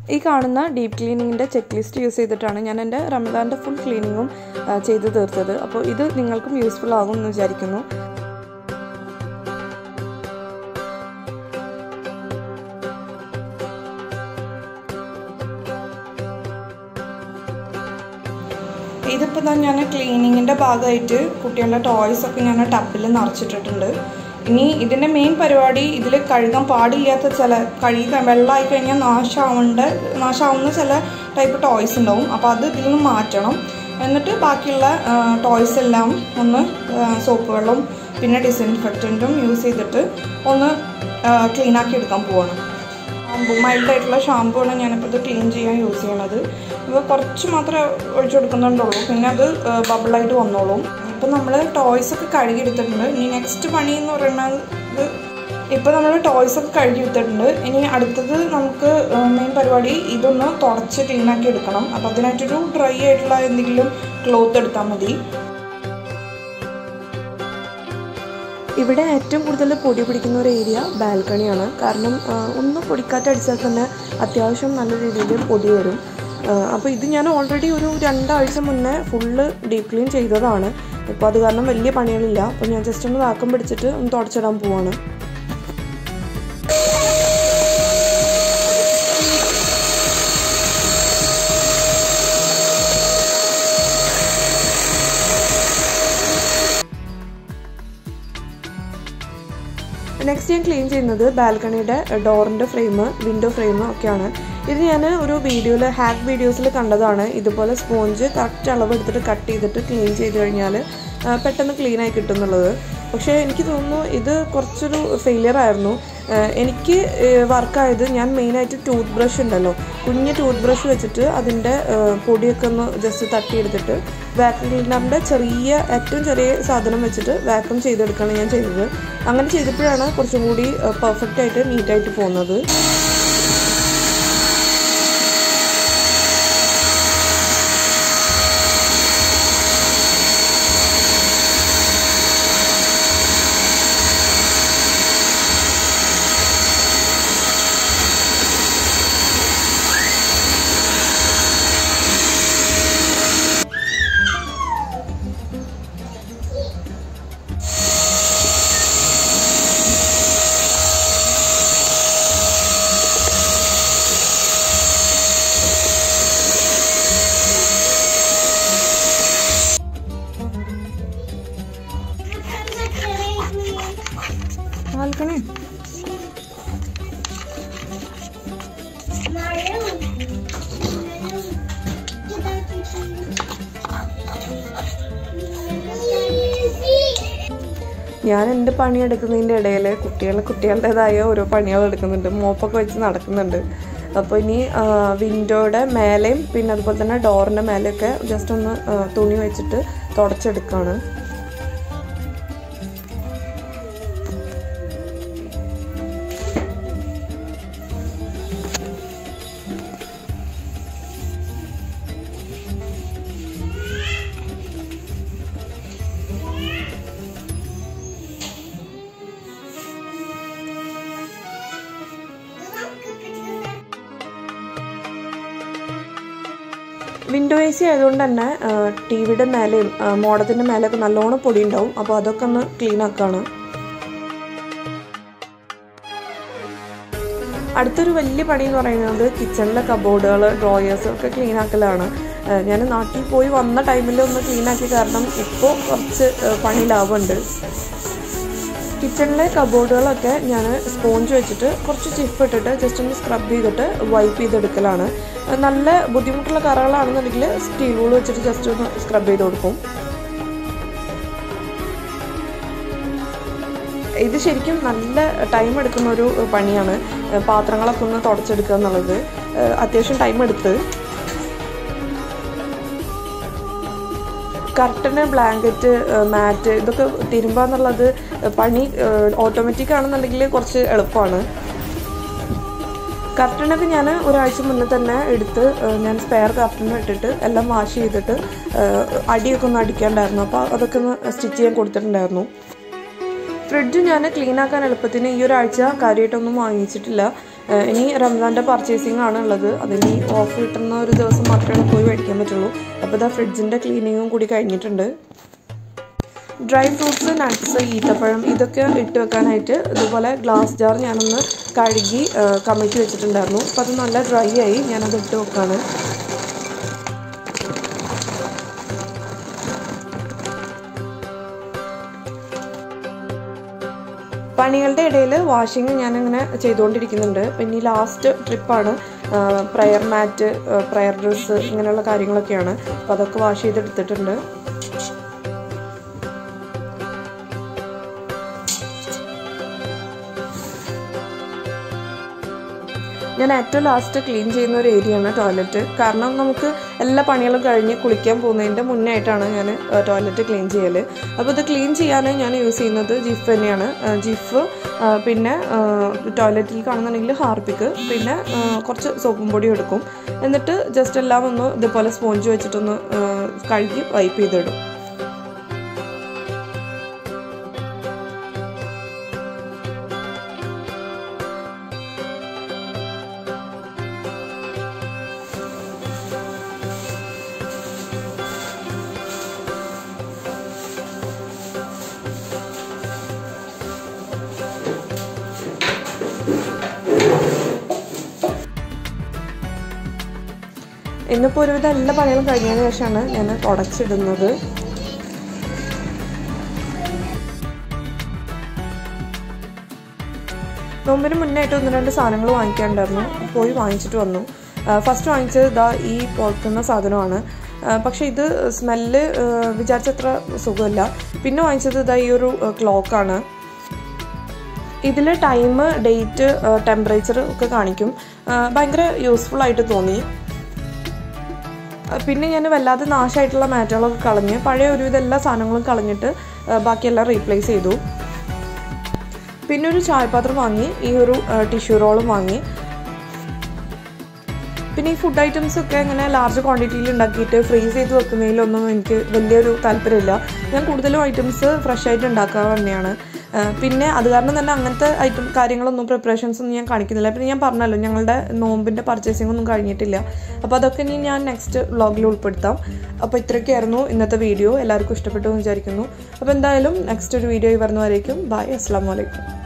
ഈ കാണുന്ന ഡീപ്പ് ക്ലീനിങ്ങിൻ്റെ ചെക്ക് ലിസ്റ്റ് യൂസ് ചെയ്തിട്ടാണ് ഞാൻ എൻ്റെ റമദാൻ്റെ ഫുൾ ക്ലീനിങ്ങും ആ, ചെയ്ത് തീർത്തത് അപ്പോൾ ഇത് നിങ്ങൾക്കും യൂസ്ഫുൾ ആകും എന്ന് വിചാരിക്കുന്നു ഇതിപ്പോൾ തന്നെ ഞാൻ ക്ലീനിങ്ങിൻ്റെ ഭാഗമായിട്ട് കുട്ടികളുടെ ടോയ്സ് ഒക്കെ ഞാൻ ടബിൽ നിറച്ചിട്ടിട്ടുണ്ട് ഇനി ഇതിൻ്റെ മെയിൻ പരിപാടി ഇതിൽ കഴുകാൻ പാടില്ലാത്ത ചില കഴുകി വെള്ളമായി കഴിഞ്ഞാൽ നാശാവേണ്ട നാശാവുന്ന ചില ടൈപ്പ് ടോയ്സ് ഉണ്ടാവും അപ്പോൾ അത് ഇതിൽ നിന്ന് മാറ്റണം എന്നിട്ട് ബാക്കിയുള്ള ടോയ്സ് എല്ലാം ഒന്ന് സോപ്പ് വെള്ളം പിന്നെ ഡിസിൻഫെക്റ്റൻറ്റും യൂസ് ചെയ്തിട്ട് ഒന്ന് ക്ലീൻ ആക്കി എടുക്കാൻ പോവാണ് ഷാമ്പു മൈൽഡായിട്ടുള്ള ഷാമ്പു ആണ് ഞാനിപ്പോൾ ഇത് ക്ലീൻ ചെയ്യാൻ യൂസ് ചെയ്യണത് ഇപ്പോൾ കുറച്ച് മാത്രമേ ഒഴിച്ചു കൊടുക്കുന്നുണ്ടുള്ളൂ പിന്നെ അത് ബബിളായിട്ട് വന്നോളും ഇപ്പം നമ്മൾ ടോയ്സ് ഒക്കെ കഴുകി എടുത്തിട്ടുണ്ട് ഇനി നെക്സ്റ്റ് പണി എന്ന് പറയുന്നത് ഇപ്പോൾ നമ്മൾ ടോയ്സ് ഒക്കെ കഴുകി എടുത്തിട്ടുണ്ട് ഇനി അടുത്തത് നമുക്ക് മെയിൻ പരിപാടി ഇതൊന്ന് തുടച്ച് ക്ലീനാക്കി എടുക്കണം അപ്പോൾ അതിനായിട്ടൊരു ഡ്രൈ ആയിട്ടുള്ള എന്തെങ്കിലും ക്ലോത്ത് എടുത്താൽ മതി ഇവിടെ ഏറ്റവും കൂടുതൽ പൊടി പിടിക്കുന്ന ഒരു ഏരിയ ബാൽക്കണിയാണ് കാരണം ആ, ഒന്ന് പൊടിക്കാറ്റടിച്ചാൽ തന്നെ അത്യാവശ്യം നല്ല രീതിയിൽ പൊടി വരും അപ്പോൾ ഇത് ഞാൻ ഓൾറെഡി ഒരു രണ്ടാഴ്ച മുന്നേ ഫുള്ള് ഡീപ്പ് ക്ലീൻ ചെയ്തതാണ് ഇപ്പോൾ അത് കാരണം വലിയ പണികളില്ല അപ്പോൾ ഞാൻ ജസ്റ്റ് ഒന്ന് വാക്കം പിടിച്ചിട്ട് ഒന്ന് തുടച്ചിടാൻ പോവാണ് നെക്സ്റ്റ് ഞാൻ ക്ലീൻ ചെയ്യുന്നത് ബാൽക്കണിയുടെ ഡോറിൻ്റെ ഫ്രെയിം വിൻഡോ ഫ്രെയിം ഒക്കെയാണ് ഇത് ഞാൻ ഒരു വീഡിയോയിൽ ഹാക്ക് വീഡിയോസിൽ കണ്ടതാണ് ഇതുപോലെ സ്പോഞ്ച് കറക്റ്റ് അളവ് എടുത്തിട്ട് കട്ട് ചെയ്തിട്ട് ക്ലീൻ ചെയ്ത് കഴിഞ്ഞാൽ ആ, പെട്ടെന്ന് ക്ലീൻ ആയി കിട്ടും എന്നുള്ളത് പക്ഷേ എനിക്ക് തോന്നുന്നു ഇത് കുറച്ചൊരു ഫെയിലിയർ ആയിരുന്നു ആ, എനിക്ക് വർക്കായത് ഞാൻ മെയിനായിട്ട് ടൂത്ത് ബ്രഷ് ഉണ്ടല്ലോ കുഞ്ഞ് ടൂത്ത് ബ്രഷ് വെച്ചിട്ട് അതിൻ്റെ ആ, പൊടിയൊക്കെ ഒന്ന് ജസ്റ്റ് തട്ടിയെടുത്തിട്ട് വാക്യൂം ക്ലീനറിൻ്റെ ചെറിയ ഏറ്റവും ചെറിയ സാധനം വെച്ചിട്ട് വാക്യൂം ചെയ്തെടുക്കുകയാണ് ഞാൻ ചെയ്തത് അങ്ങനെ ചെയ്തപ്പോഴാണ് കുറച്ചും കൂടി പെർഫെക്റ്റ് ആയിട്ട് നീറ്റായിട്ട് പോകുന്നത് ബാൽക്കണി ഞാൻ എൻ്റെ പണിയെടുക്കുന്നതിൻ്റെ ഇടയിൽ കുട്ടികൾ കുട്ടികളുടേതായ ഓരോ പണികൾ എടുക്കുന്നുണ്ട് മോപ്പൊക്കെ വെച്ച് നടക്കുന്നുണ്ട് അപ്പോൾ ഇനി വിൻഡോയുടെ മേലെയും പിന്നെ അതുപോലെ തന്നെ ഡോറിൻ്റെ മേലെയൊക്കെ ജസ്റ്റ് ഒന്ന് ആ, തുണി വെച്ചിട്ട് തുടച്ചെടുക്കുകയാണ് വിൻഡോ എ സി ആയതുകൊണ്ട് തന്നെ ടി വിയുടെ മേലെയും മോഡത്തിൻ്റെ മേലെയൊക്കെ നല്ലോണം പൊടി ഉണ്ടാവും അപ്പോൾ അതൊക്കെ ഒന്ന് ക്ലീൻ ആക്കുകയാണ് അടുത്തൊരു വലിയ പണി എന്ന് പറയുന്നത് കിച്ചണിലെ കബോർഡുകൾ ഡ്രോയേഴ്സ് ഒക്കെ ക്ലീൻ ആക്കലാണ് ഞാൻ നാട്ടിൽ പോയി വന്ന ടൈമിൽ ഒന്ന് ക്ലീൻ ആക്കി കാരണം ഇപ്പോൾ കുറച്ച് ഏഹ്, പണി ലാഭമുണ്ട് കിച്ചണിലെ കബോർഡുകളൊക്കെ ഞാൻ സ്പോഞ്ച് വെച്ചിട്ട് കുറച്ച് ചിപ്പ് ഇട്ടിട്ട് ജസ്റ്റ് ഒന്ന് സ്ക്രബ് ചെയ്തിട്ട് വൈപ്പ് ചെയ്തെടുക്കലാണ് ഏഹ്, നല്ല ബുദ്ധിമുട്ടുള്ള കറകളാണെന്നുണ്ടെങ്കിൽ സ്റ്റീൽ വൂൾ വെച്ചിട്ട് ജസ്റ്റ് ഒന്ന് സ്ക്രബ് ചെയ്ത് കൊടുക്കും ഇത് ശരിക്കും നല്ല ടൈം എടുക്കുന്ന ഒരു പണിയാണ് ഏഹ് പാത്രങ്ങളൊക്കെ ഒന്ന് തുടച്ചെടുക്കുക എന്നുള്ളത് ഏഹ് അത്യാവശ്യം ടൈം എടുത്ത് കർട്ടന് ബ്ലാങ്കറ്റ് മാറ്റ് ഇതൊക്കെ തിരുമ്പുക എന്നുള്ളത് പണി ഓട്ടോമാറ്റിക് ആണെന്നുണ്ടെങ്കിൽ കുറച്ച് എളുപ്പമാണ് കർട്ടനൊക്കെ ഞാൻ ഒരാഴ്ച മുന്നേ തന്നെ എടുത്ത് ഏഹ് ഞാൻ സ്പെയർ കർട്ടൻ ഇട്ടിട്ട് എല്ലാം വാഷ് ചെയ്തിട്ട് ഏഹ് അടിയൊക്കെ ഒന്ന് അടിക്കാണ്ടായിരുന്നു അപ്പോൾ അതൊക്കെ ഒന്ന് സ്റ്റിച്ച് ചെയ്യാൻ കൊടുത്തിട്ടുണ്ടായിരുന്നു ഫ്രിഡ്ജ് ഞാൻ ക്ലീൻ ആക്കാൻ എളുപ്പത്തിന് ഈ ഒരാഴ്ച കാര്യമായിട്ടൊന്നും വാങ്ങിച്ചിട്ടില്ല ഏഹ് ഇനി റംസാൻ്റെ പർച്ചേസിംഗ് ആണ് ഉള്ളത് അതിന് ഓഫ് കിട്ടുന്ന ഒരു ദിവസം മാത്രമേ പോയി മേടിക്കാൻ പറ്റുള്ളൂ അപ്പോൾ ഇതാ ഫ്രിഡ്ജിൻ്റെ ക്ലീനിങ്ങും കൂടി കഴിഞ്ഞിട്ടുണ്ട് ഡ്രൈ ഫ്രൂട്ട്സ് നട്ട്സ് ഈത്തപ്പഴം ഇതൊക്കെ ഇട്ട് വെക്കാനായിട്ട് ഇതുപോലെ ഗ്ലാസ് ജാർ ഞാനൊന്ന് കഴുകി കമ്മിറ്റി വെച്ചിട്ടുണ്ടായിരുന്നു അപ്പോൾ അത് നല്ല ഡ്രൈ ആയി ഞാനത് ഇട്ട് വെക്കാണ് പണികളുടെ ഇടയിൽ വാഷിംഗ് ഞാനിങ്ങനെ ചെയ്തുകൊണ്ടിരിക്കുന്നുണ്ട് പിന്നെ ഈ ലാസ്റ്റ് ട്രിപ്പാണ് പ്രയർ മാറ്റ് പ്രയർ ഡ്രസ്സ് ഇങ്ങനെയുള്ള കാര്യങ്ങളൊക്കെയാണ് അപ്പോൾ അതൊക്കെ വാഷ് ചെയ്തെടുത്തിട്ടുണ്ട് ഞാൻ ഏറ്റവും ലാസ്റ്റ് ക്ലീൻ ചെയ്യുന്ന ഒരു ഏരിയയാണ് ടോയ്ലറ്റ് കാരണം നമുക്ക് എല്ലാ പണികളും കഴിഞ്ഞ് കുളിക്കാൻ പോകുന്നതിൻ്റെ മുന്നേ ആയിട്ടാണ് ഞാൻ ടോയ്ലറ്റ് ക്ലീൻ ചെയ്യൽ അപ്പോൾ ഇത് ക്ലീൻ ചെയ്യാൻ ഞാൻ യൂസ് ചെയ്യുന്നത് ജിഫ് തന്നെയാണ് ജിഫ് പിന്നെ ടോയ്ലറ്റിൽ കാണുന്നുണ്ടെങ്കിൽ ഹാർപ്പിക്ക് പിന്നെ കുറച്ച് സോപ്പും പൊടി എടുക്കും എന്നിട്ട് ജസ്റ്റ് എല്ലാം ഒന്ന് ഇതുപോലെ സ്പോഞ്ച് വെച്ചിട്ടൊന്ന് കഴുകി വൈപ്പ് ചെയ്തിടും ഇന്നിപ്പോൾ ഒരുവിധം എല്ലാ പണികളും കഴിഞ്ഞതിന് ശേഷമാണ് ഞാൻ ഉടച്ചിടുന്നത് നോമ്പിന് മുന്നായിട്ട് ഒന്ന് രണ്ട് സാധനങ്ങൾ വാങ്ങിക്കാനുണ്ടായിരുന്നു പോയി വാങ്ങിച്ചിട്ട് വന്നു ഫസ്റ്റ് വാങ്ങിച്ചത് ഇതാ ഈ പുറത്തുന്ന സാധനമാണ് പക്ഷേ ഇത് സ്മെല്ല് വിചാരിച്ചത്ര സുഖമില്ല പിന്നെ വാങ്ങിച്ചത് ഇതാ ഈ ഒരു ക്ലോക്കാണ് ഇതിൽ ടൈം ഡേറ്റ് ടെമ്പറേച്ചർ ഒക്കെ കാണിക്കും ഭയങ്കര യൂസ്ഫുൾ ആയിട്ട് തോന്നി പിന്നെ ഞാൻ വല്ലാതെ നാശമായിട്ടുള്ള മാറ്റുകളൊക്കെ കളഞ്ഞ് പഴയ ഒരുവിധം എല്ലാ സാധനങ്ങളും കളഞ്ഞിട്ട് ബാക്കിയെല്ലാം റീപ്ലേസ് ചെയ്തു പിന്നെ ഒരു ചായപാത്രം വാങ്ങി ഈ ഒരു ടിഷ്യൂ റോളും വാങ്ങി പിന്നെ ഈ ഫുഡ് ഐറ്റംസ് ഒക്കെ ഇങ്ങനെ ലാർജ് ക്വാണ്ടിറ്റിയിൽ ഉണ്ടാക്കിയിട്ട് ഫ്രീസ് ചെയ്ത് വെക്കുന്നതിലൊന്നും എനിക്ക് വലിയൊരു താല്പര്യമില്ല ഞാൻ കൂടുതലും ഐറ്റംസ് ഫ്രഷ് ആയിട്ട് ഉണ്ടാക്കുക തന്നെയാണ് പിന്നെ അത് കാരണം തന്നെ അങ്ങനത്തെ ഐറ്റം കാര്യങ്ങളൊന്നും പ്രിപ്പറേഷൻസ് ഒന്നും ഞാൻ കാണിക്കുന്നില്ല പിന്നെ ഞാൻ പറഞ്ഞല്ലോ ഞങ്ങളുടെ നോമ്പിൻ്റെ പർച്ചേസിംഗ് ഒന്നും കഴിഞ്ഞിട്ടില്ല അപ്പോൾ അതൊക്കെ ഇനി ഞാൻ നെക്സ്റ്റ് വ്ളോഗിൽ ഉൾപ്പെടുത്താം അപ്പോൾ ഇത്രയൊക്കെയായിരുന്നു ഇന്നത്തെ വീഡിയോ എല്ലാവർക്കും ഇഷ്ടപ്പെട്ടു എന്ന് വിചാരിക്കുന്നു അപ്പോൾ എന്തായാലും നെക്സ്റ്റ് ഒരു വീഡിയോ വരുന്നവരേക്കും ബൈ അസ്സാം വലൈക്കും